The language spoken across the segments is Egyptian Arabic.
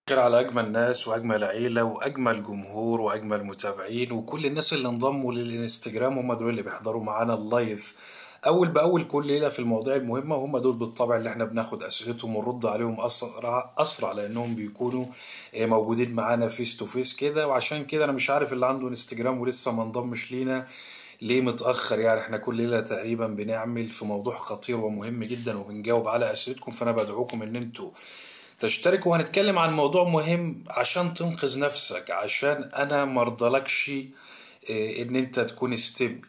خير على أجمل ناس وأجمل عيلة وأجمل جمهور وأجمل متابعين وكل الناس اللي انضموا للإنستجرام هم دول اللي بيحضروا معانا اللايف أول بأول كل ليلة في المواضيع المهمة وهم دول بالطبع اللي احنا بناخد أسئلتهم ونرد عليهم أسرع أسرع لأنهم بيكونوا آه، موجودين معانا فيس تو فيس كده وعشان كده أنا مش عارف اللي عنده انستجرام ولسه ما انضمش لينا ليه متأخر يعني احنا كل ليلة تقريبا بنعمل في موضوع خطير ومهم جدا وبنجاوب على أسئلتكم فأنا بدعوكم إن انتوا تشترك وهنتكلم عن موضوع مهم عشان تنقذ نفسك عشان انا مرضلكش إيه، ان انت تكون ستيبل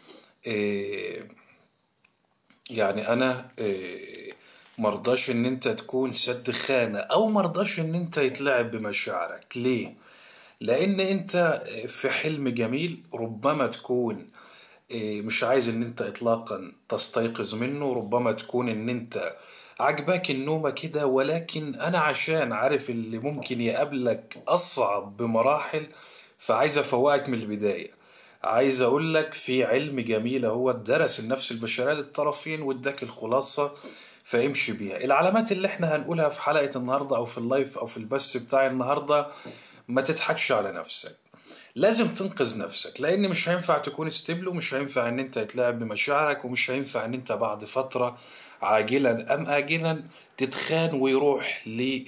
إيه، يعني انا إيه، مرضاش ان انت تكون سد خانة او مرضاش ان انت يتلعب بمشاعرك ليه لان انت في حلم جميل ربما تكون إيه، مش عايز ان انت اطلاقا تستيقظ منه ربما تكون ان انت عجباك النومة كده ولكن انا عشان عارف اللي ممكن يقابلك اصعب بمراحل فعايز افوقك من البداية عايز اقول لك في علم جميل هو درس النفس البشرية للطرفين واداك الخلاصة فامشي بيها العلامات اللي احنا هنقولها في حلقة النهاردة او في اللايف او في البث بتاع النهاردة ما تضحكش على نفسك لازم تنقذ نفسك لان مش هينفع تكون ستيبل ومش هينفع ان انت تتلاعب بمشاعرك ومش هينفع ان انت بعد فترة عاجلا ام اجلا تتخان ويروح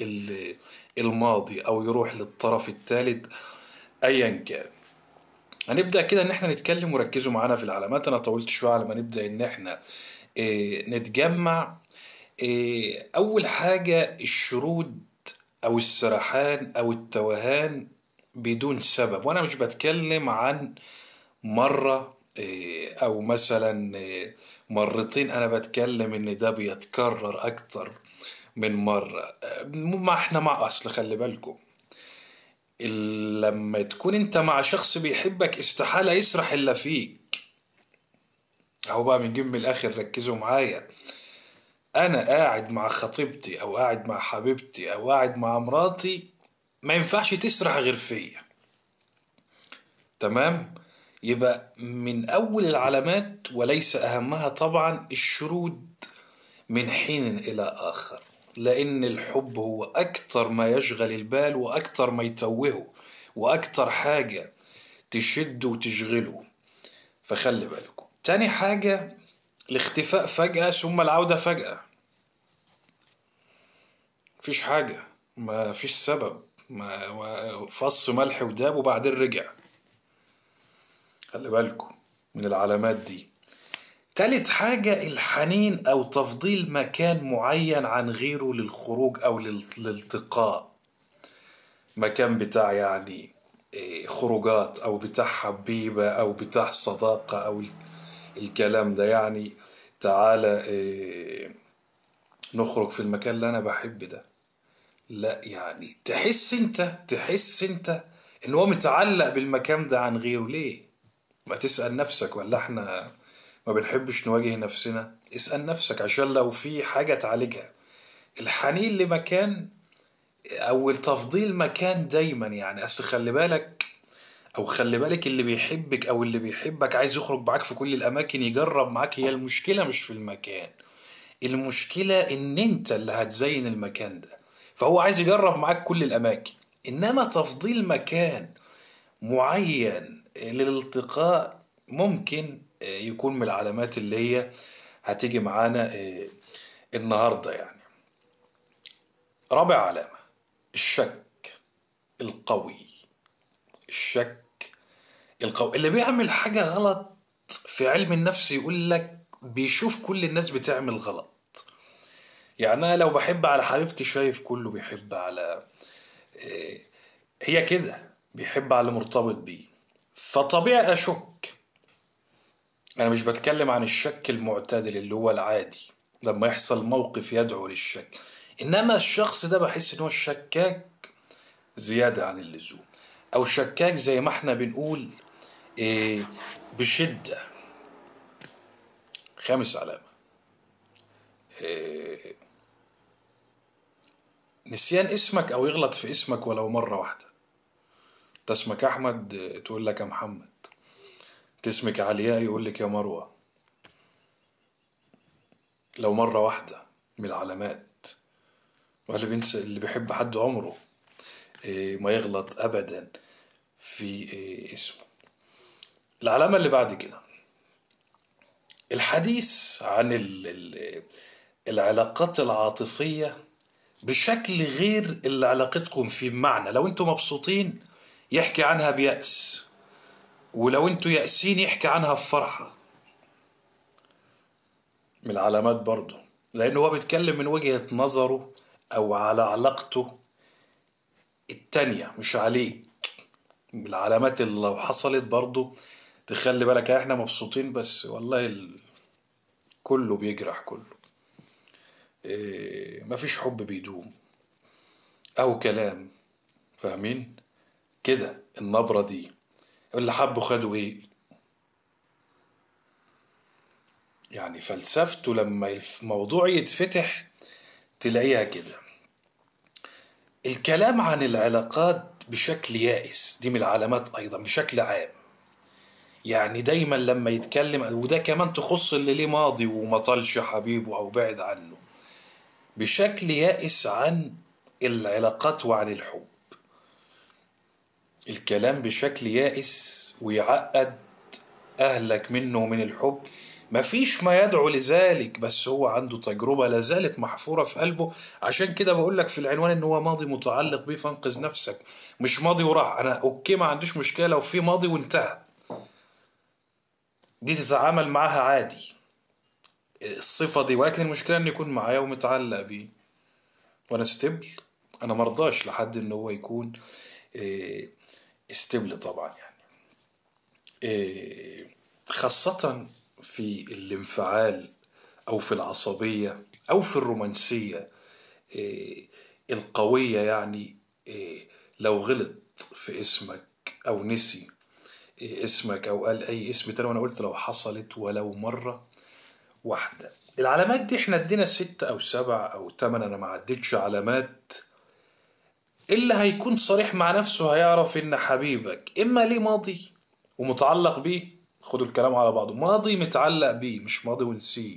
للماضي او يروح للطرف الثالث ايا كان هنبدأ كده ان احنا نتكلم وركزوا معانا في العلامات انا طولت شوية على ما نبدأ ان احنا إيه نتجمع إيه اول حاجة الشرود او السرحان او التوهان بدون سبب وانا مش بتكلم عن مرة إيه، او مثلا إيه، مرتين انا بتكلم ان ده بيتكرر اكتر من مرة ما احنا مع اصل خلي بالكم لما تكون انت مع شخص بيحبك استحالة يسرح الا فيك اهو بقى بنجيب من الاخر ركزوا معايا انا قاعد مع خطيبتي او قاعد مع حبيبتي او قاعد مع مراتي ما ينفعش تسرح غير فيا تمام يبقى من اول العلامات وليس اهمها طبعا الشرود من حين الى اخر لان الحب هو اكتر ما يشغل البال واكتر ما يتوهه واكتر حاجة تشده وتشغله فخلي بالكم تاني حاجة الاختفاء فجأة ثم العودة فجأة مفيش حاجة ما فيش سبب ما فص ملح وداب وبعدين رجع خلي بالكم من العلامات دي تالت حاجة الحنين أو تفضيل مكان معين عن غيره للخروج أو للالتقاء مكان بتاع يعني إيه، خروجات أو بتاع حبيبة أو بتاع صداقة أو ال- الكلام ده يعني تعالى إيه، نخرج في المكان اللي أنا بحب ده لا يعني تحس انت تحس انت ان هو متعلق بالمكان ده عن غيره ليه ما تسأل نفسك ولا احنا ما بنحبش نواجه نفسنا اسأل نفسك عشان لو في حاجة تعالجها الحنين لمكان او التفضيل مكان دايما يعني اصل خلي بالك او خلي بالك اللي بيحبك او اللي بيحبك عايز يخرج معاك في كل الاماكن يجرب معاك هي المشكلة مش في المكان المشكلة ان انت اللي هتزين المكان ده فهو عايز يجرب معاك كل الاماكن انما تفضيل مكان معين للالتقاء ممكن يكون من العلامات اللي هي هتيجي معانا النهاردة يعني رابع علامة الشك القوي الشك القوي اللي بيعمل حاجة غلط في علم النفس يقول لك بيشوف كل الناس بتعمل غلط يعني انا لو بحب على حبيبتي شايف كله بيحب على إيه، هي كده بيحب على اللي مرتبط بيه فطبيعي اشك انا مش بتكلم عن الشك المعتدل اللي هو العادي لما يحصل موقف يدعو للشك انما الشخص ده بحس ان هو الشكاك زيادة عن اللزوم او شكاك زي ما احنا بنقول إيه بشدة خامس علامة إيه نسيان اسمك او يغلط في اسمك ولو مرة واحدة انت اسمك احمد إيه، تقول لك يا محمد انت اسمك علياء يقول لك يا مروة لو مرة واحدة من العلامات واللي بينسى اللي بيحب حد عمره إيه، ما يغلط ابدا في إيه، اسمه العلامة اللي بعد كده الحديث عن ال- ال- العلاقات العاطفية بشكل غير اللي علاقتكم فيه بمعنى لو انتم مبسوطين يحكي عنها بيأس ولو انتوا يأسين يحكي عنها بفرحة من العلامات برضه لأنه هو بيتكلم من وجهة نظره أو على علاقته التانية مش عليك من العلامات اللي لو حصلت برضه تخلي بالك احنا مبسوطين بس والله ال... كله بيجرح كله إيه مفيش حب بيدوم أو كلام فاهمين كده النبرة دي اللي حبوا خدوا ايه يعني فلسفته لما الموضوع يتفتح تلاقيها كده الكلام عن العلاقات بشكل يائس دي من العلامات أيضا بشكل عام يعني دايما لما يتكلم وده كمان تخص اللي ليه ماضي وما طالش حبيبه أو بعد عنه بشكل يائس عن العلاقات وعن الحب الكلام بشكل يائس ويعقد أهلك منه ومن الحب مفيش ما يدعو لذلك بس هو عنده تجربة لازالت محفورة في قلبه عشان كده بقول لك في العنوان ان هو ماضي متعلق بيه فانقذ نفسك مش ماضي وراح انا اوكي ما عنديش مشكلة لو في ماضي وانتهى دي تتعامل معاها عادي الصفة دي ولكن المشكلة ان يكون معايا ومتعلق بيه وانا ستبل انا مرضاش لحد ان هو يكون إيه، استبل طبعا يعني إيه، خاصة في الانفعال أو في العصبية أو في الرومانسية إيه، القوية يعني إيه، لو غلط في اسمك أو نسي إيه، اسمك أو قال أي اسم تاني وأنا قلت لو حصلت ولو مرة واحدة العلامات دي احنا ادينا ستة أو سبع أو تمن أنا ما عدتش علامات اللي هيكون صريح مع نفسه هيعرف ان حبيبك اما ليه ماضي ومتعلق بيه خدوا الكلام على بعضه ماضي متعلق بيه مش ماضي ونسيه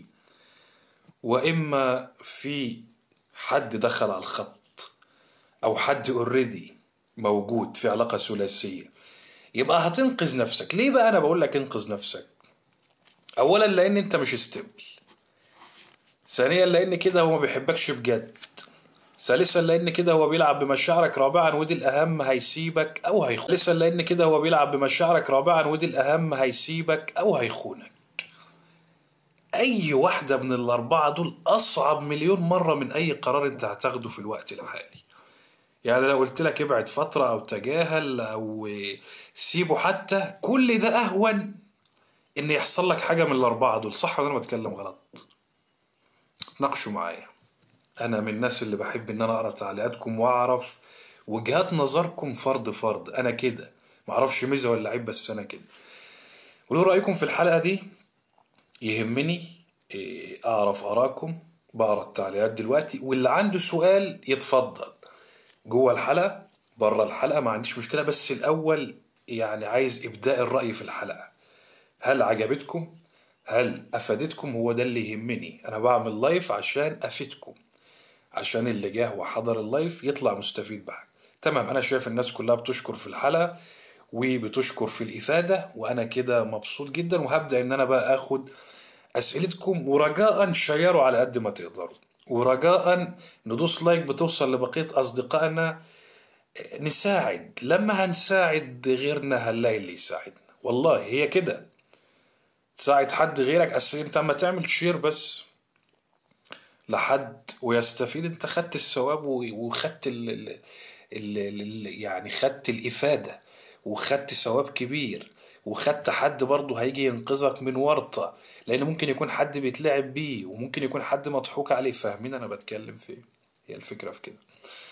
واما في حد دخل على الخط او حد اوريدي موجود في علاقة ثلاثية يبقى هتنقذ نفسك ليه بقى انا بقول لك انقذ نفسك اولا لان انت مش استبل ثانيا لان كده هو ما بيحبكش بجد ثالثا لان كده هو بيلعب بمشاعرك رابعا ودي الاهم هيسيبك او هيخونك ثالثا لان كده هو بيلعب بمشاعرك رابعا ودي الاهم هيسيبك او هيخونك اي واحدة من الاربعة دول اصعب مليون مرة من اي قرار انت هتاخده في الوقت الحالي يعني لو قلت لك ابعد فترة او تجاهل او سيبه حتى كل ده اهون ان يحصل لك حاجة من الاربعة دول صح ولا انا بتكلم غلط تناقشوا معايا انا من الناس اللي بحب ان انا اقرا تعليقاتكم واعرف وجهات نظركم فرد فرد انا كده معرفش ميزه ولا عيب بس انا كده قولوا رايكم في الحلقه دي يهمني إيه، اعرف اراكم بقرا التعليقات دلوقتي واللي عنده سؤال يتفضل جوه الحلقه بره الحلقه ما عنديش مشكله بس الاول يعني عايز ابداء الراي في الحلقه هل عجبتكم هل افادتكم هو ده اللي يهمني انا بعمل لايف عشان افيدكم عشان اللي جاه وحضر اللايف يطلع مستفيد بحاجة تمام انا شايف الناس كلها بتشكر في الحلقة وبتشكر في الافادة وانا كده مبسوط جدا وهبدأ ان انا بقى اخد اسئلتكم ورجاء شيروا على قد ما تقدروا ورجاء ندوس لايك بتوصل لبقية اصدقائنا نساعد لما هنساعد غيرنا هنلاقي اللي يساعدنا والله هي كده تساعد حد غيرك اصل انت اما تعمل شير بس لحد ويستفيد انت خدت الثواب و- وخدت ال ال ال ال يعني خدت الإفادة وخدت ثواب كبير وخدت حد برضه هيجي ينقذك من ورطة لأن ممكن يكون حد بيتلعب بيه وممكن يكون حد مضحوك عليه فاهمين أنا بتكلم في إيه؟ هي الفكرة في كده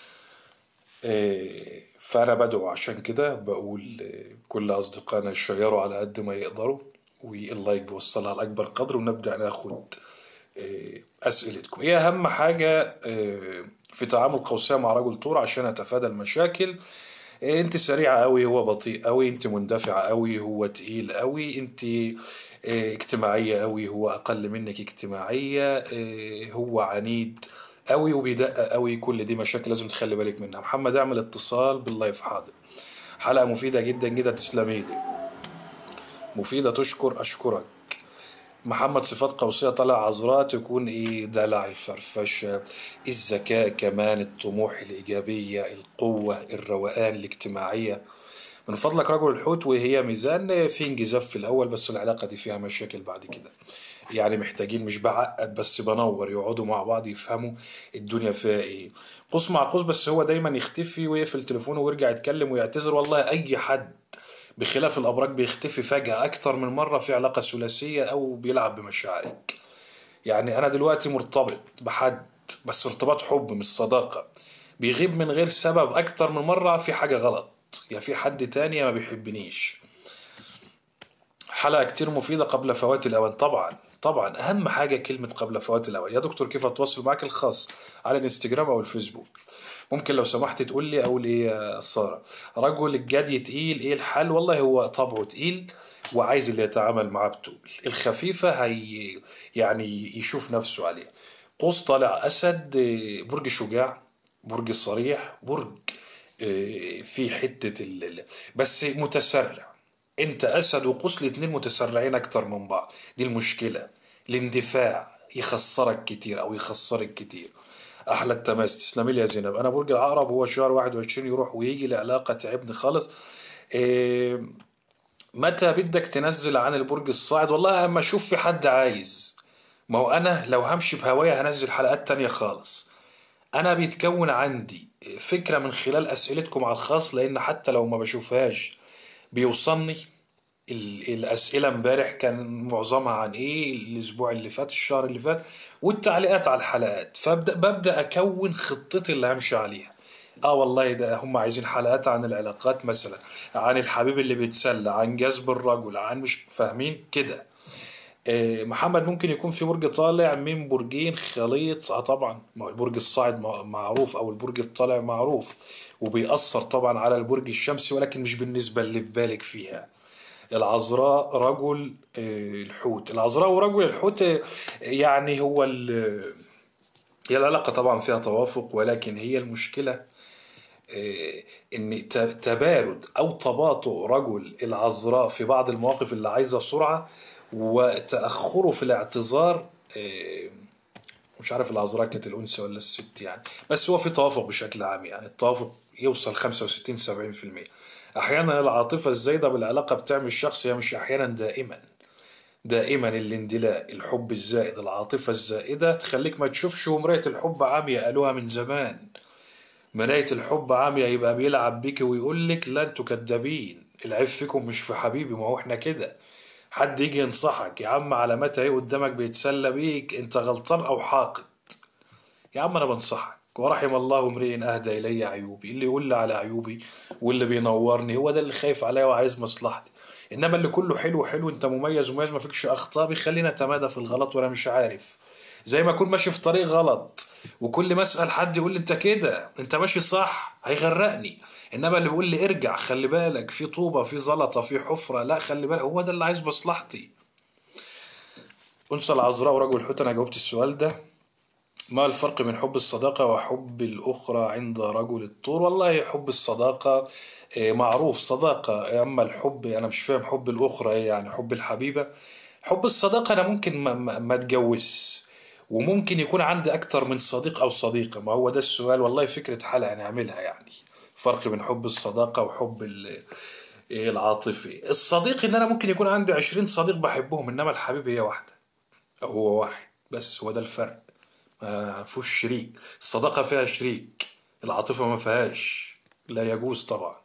إيه، فأنا بدعو عشان كده بقول إيه، كل أصدقائنا يشيروا على قد ما يقدروا واللايك بيوصلها لأكبر قدر ونبدأ ناخد إيه، أسئلتكم إيه أهم حاجة إيه، في تعامل قوسية مع رجل طور عشان أتفادى المشاكل إيه، أنت سريعة أوي هو بطيء أوي أنت مندفعة أوي هو تقيل أوي أنت إيه، اجتماعية أوي هو أقل منك اجتماعية إيه، هو عنيد قوي وبيدقق قوي كل دي مشاكل لازم تخلي بالك منها محمد اعمل اتصال باللايف حاضر حلقة مفيدة جدا جدا تسلمي لي مفيدة تشكر أشكرك محمد صفات قوسية طلع عذراء تكون ايه دلع الفرفشة الذكاء كمان الطموح الإيجابية القوة الروقان الاجتماعية من فضلك رجل الحوت وهي ميزان في انجذاب في الأول بس العلاقة دي فيها مشاكل بعد كده يعني محتاجين مش بعقد بس بنور يقعدوا مع بعض يفهموا الدنيا فيها ايه قوس مع قوس بس هو دايما يختفي ويقفل تليفونه ويرجع يتكلم ويعتذر والله اي حد بخلاف الابراج بيختفي فجأة اكتر من مرة في علاقة ثلاثية او بيلعب بمشاعرك يعني انا دلوقتي مرتبط بحد بس ارتباط حب مش صداقة بيغيب من غير سبب اكتر من مرة في حاجة غلط يا في حد تاني ما بيحبنيش حلقة كتير مفيدة قبل فوات الأوان طبعا طبعا أهم حاجة كلمة قبل فوات الأوان يا دكتور كيف أتواصل معك الخاص على الانستجرام أو الفيسبوك ممكن لو سمحت تقول لي أقول إيه يا سارة رجل الجدي تقيل إيه الحل والله هو طبعه تقيل وعايز اللي يتعامل معاه بتقول الخفيفة هي يعني يشوف نفسه عليها قوس طالع أسد برج شجاع برج صريح برج في حتة ال... بس متسرع انت اسد وقوس الاتنين متسرعين اكتر من بعض دي المشكلة الاندفاع يخسرك كتير او يخسرك كتير احلى التماس تسلمي لي يا زينب انا برج العقرب هو شهر 21 يروح ويجي العلاقة تعبني خالص إيه متى بدك تنزل عن البرج الصاعد والله اما اشوف في حد عايز ما هو انا لو همشي بهوايا هنزل حلقات تانية خالص انا بيتكون عندي فكرة من خلال اسئلتكم على الخاص لان حتى لو ما بشوفهاش بيوصلني الأسئلة امبارح كان معظمها عن إيه الأسبوع اللي فات الشهر اللي فات والتعليقات على الحلقات فبدأ ببدأ أكون خطتي اللي همشي عليها اه والله ده هم عايزين حلقات عن العلاقات مثلا عن الحبيب اللي بيتسلى عن جذب الرجل عن مش فاهمين كده آه محمد ممكن يكون في برج طالع من برجين خليط اه طبعا ما البرج الصاعد معروف او البرج الطالع معروف وبيأثر طبعا على البرج الشمسي ولكن مش بالنسبة اللي في بالك فيها العذراء رجل الحوت العذراء ورجل الحوت يعني هو هي العلاقة طبعا فيها توافق ولكن هي المشكلة ان تبارد او تباطؤ رجل العذراء في بعض المواقف اللي عايزة سرعة وتأخره في الاعتذار مش عارف العذراء كانت الأنثى ولا الست يعني بس هو في توافق بشكل عام يعني التوافق يوصل 65 70% أحيانا العاطفة الزايدة بالعلاقة بتعمل الشخص هي مش أحيانا دائما دائما الاندلاء الحب الزائد العاطفة الزائدة تخليك ما تشوفش ومراية الحب عامية قالوها من زمان مراية الحب عامية يبقى بيلعب بيك ويقول لك لا انتوا كدابين العيب فيكم مش في حبيبي ما هو احنا كده حد يجي ينصحك يا عم علامات اهي قدامك بيتسلى بيك انت غلطان او حاقد يا عم انا بنصحك ورحم الله امرئ اهدى الي عيوبي اللي يقول لي على عيوبي واللي بينورني هو ده اللي خايف عليا وعايز مصلحتي انما اللي كله حلو حلو انت مميز مميز ما فيكش اخطاء بيخليني اتمادى في الغلط وانا مش عارف زي ما اكون ماشي في طريق غلط وكل ما اسال حد يقول لي انت كده انت ماشي صح هيغرقني انما اللي بيقول لي ارجع خلي بالك في طوبه في زلطه في حفره لا خلي بالك هو ده اللي عايز مصلحتي انثى العذراء ورجل الحوت انا جاوبت السؤال ده ما الفرق بين حب الصداقة وحب الأخرى عند رجل الطور والله حب الصداقة معروف صداقة أما الحب أنا مش فاهم حب الأخرى يعني حب الحبيبة حب الصداقة أنا ممكن ما, ما, ما اتجوز وممكن يكون عندي أكتر من صديق أو صديقة ما هو ده السؤال والله فكرة حلقة نعملها يعني فرق بين حب الصداقة وحب العاطفي الصديق إن أنا ممكن يكون عندي عشرين صديق بحبهم إنما الحبيب هي واحدة أو هو واحد بس هو ده الفرق ما فيهوش شريك الصداقة فيها شريك العاطفة ما فيهاش لا يجوز طبعا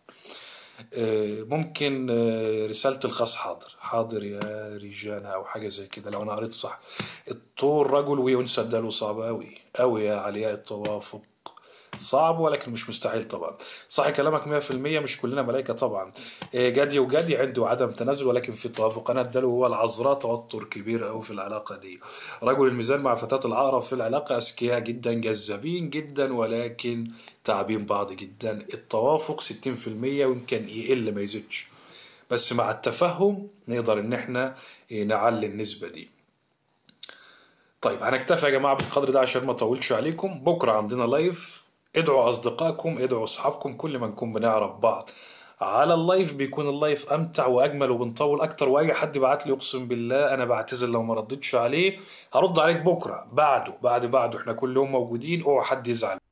ممكن رسالة الخاص حاضر حاضر يا ريجانا أو حاجة زي كده لو أنا قريت صح الطور رجل وينسى له صعب أوي أوي يا علياء التوافق صعب ولكن مش مستحيل طبعا صح كلامك 100% مش كلنا ملائكة طبعا جدي وجدي عنده عدم تنازل ولكن في توافق انا اداله هو العذراء توتر كبير قوي في العلاقة دي رجل الميزان مع فتاة العقرب في العلاقة اذكياء جدا جذابين جدا ولكن تعبين بعض جدا التوافق 60% ويمكن يقل ما يزيدش بس مع التفهم نقدر ان احنا نعلي النسبة دي طيب هنكتفي يا جماعة بالقدر ده عشان ما اطولش عليكم بكرة عندنا لايف ادعوا اصدقائكم ادعوا اصحابكم كل ما نكون بنعرف بعض على اللايف بيكون اللايف امتع واجمل وبنطول اكتر واي حد يبعت لي اقسم بالله انا بعتذر لو ما ردتش عليه هرد عليك بكره بعده بعد بعده احنا كل يوم موجودين اوعى حد يزعل